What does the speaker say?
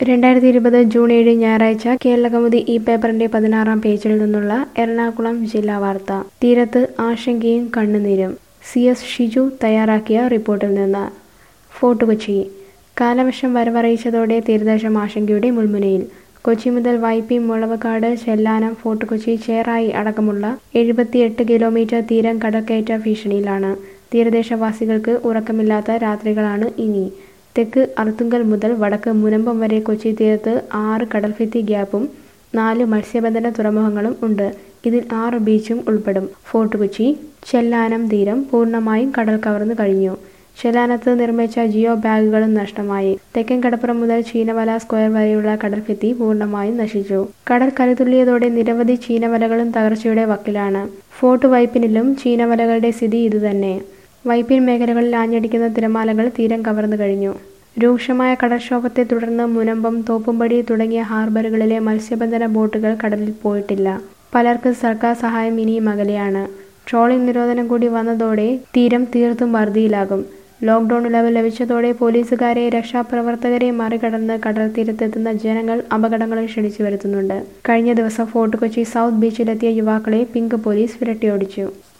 രണ്ടായിരത്തി ഇരുപത് ജൂൺ ഏഴ് ഞായറാഴ്ച കേരളകൗമുദി ഈ പേപ്പറിന്റെ പതിനാറാം പേജിൽ നിന്നുള്ള എറണാകുളം ജില്ലാ വാർത്ത തീരത്ത് ആശങ്കയും കണ്ണുനീരും സി എസ് ഷിജു തയ്യാറാക്കിയ റിപ്പോർട്ടിൽ നിന്ന് ഫോർട്ട് കൊച്ചി കാലവർഷം വരവറിയിച്ചതോടെ തീരദേശം ആശങ്കയുടെ മുൾമുനയിൽ കൊച്ചി മുതൽ വൈപ്പി മുളവക്കാട് ചെല്ലാനം ഫോർട്ട് കൊച്ചി ചേറായി അടക്കമുള്ള എഴുപത്തിയെട്ട് കിലോമീറ്റർ തീരം കടൽക്കയറ്റ ഭീഷണിയിലാണ് തീരദേശവാസികൾക്ക് ഉറക്കമില്ലാത്ത രാത്രികളാണ് ഇനി തെക്ക് അർത്തുങ്കൽ മുതൽ വടക്ക് മുനമ്പം വരെ കൊച്ചി തീരത്ത് ആറ് കടൽഭിത്തി ഗ്യാപ്പും നാല് മത്സ്യബന്ധന തുറമുഖങ്ങളും ഉണ്ട് ഇതിൽ ആറ് ബീച്ചും ഉൾപ്പെടും ഫോർട്ട് കൊച്ചി ചെല്ലാനം തീരം പൂർണ്ണമായും കടൽ കവർന്നു കഴിഞ്ഞു ചെല്ലാനത്ത് നിർമ്മിച്ച ജിയോ ബാഗുകളും നഷ്ടമായി തെക്കൻ കടപ്പുറം മുതൽ ചീനവല സ്ക്വയർ വരെയുള്ള കടൽഭിത്തി പൂർണ്ണമായും നശിച്ചു കടൽ കരുതുള്ളിയതോടെ നിരവധി ചീനവലകളും തകർച്ചയുടെ വക്കിലാണ് ഫോർട്ട് വൈപ്പിനിലും ചീനവലകളുടെ സ്ഥിതി ഇതുതന്നെ വൈപ്പിൻ മേഖലകളിൽ ആഞ്ഞടിക്കുന്ന തിരമാലകൾ തീരം കവർന്നു കഴിഞ്ഞു രൂക്ഷമായ കടൽക്ഷോഭത്തെ തുടർന്ന് മുനമ്പം തോപ്പുംപടി തുടങ്ങിയ ഹാർബറുകളിലെ മത്സ്യബന്ധന ബോട്ടുകൾ കടലിൽ പോയിട്ടില്ല പലർക്കും സർക്കാർ സഹായം ഇനിയും അകലെയാണ് ട്രോളിംഗ് നിരോധനം കൂടി വന്നതോടെ തീരം തീർത്തും വറുതിയിലാകും ലോക്ക്ഡൌൺ ഇളവ് ലഭിച്ചതോടെ പോലീസുകാരെ രക്ഷാപ്രവർത്തകരെ മറികടന്ന് കടൽ തീരത്തെത്തുന്ന ജനങ്ങൾ അപകടങ്ങളിൽ ക്ഷണിച്ചു വരുത്തുന്നുണ്ട് കഴിഞ്ഞ ദിവസം ഫോർട്ട് കൊച്ചി സൗത്ത് ബീച്ചിലെത്തിയ യുവാക്കളെ പിങ്ക് പോലീസ് വിരട്ടിയോടിച്ചു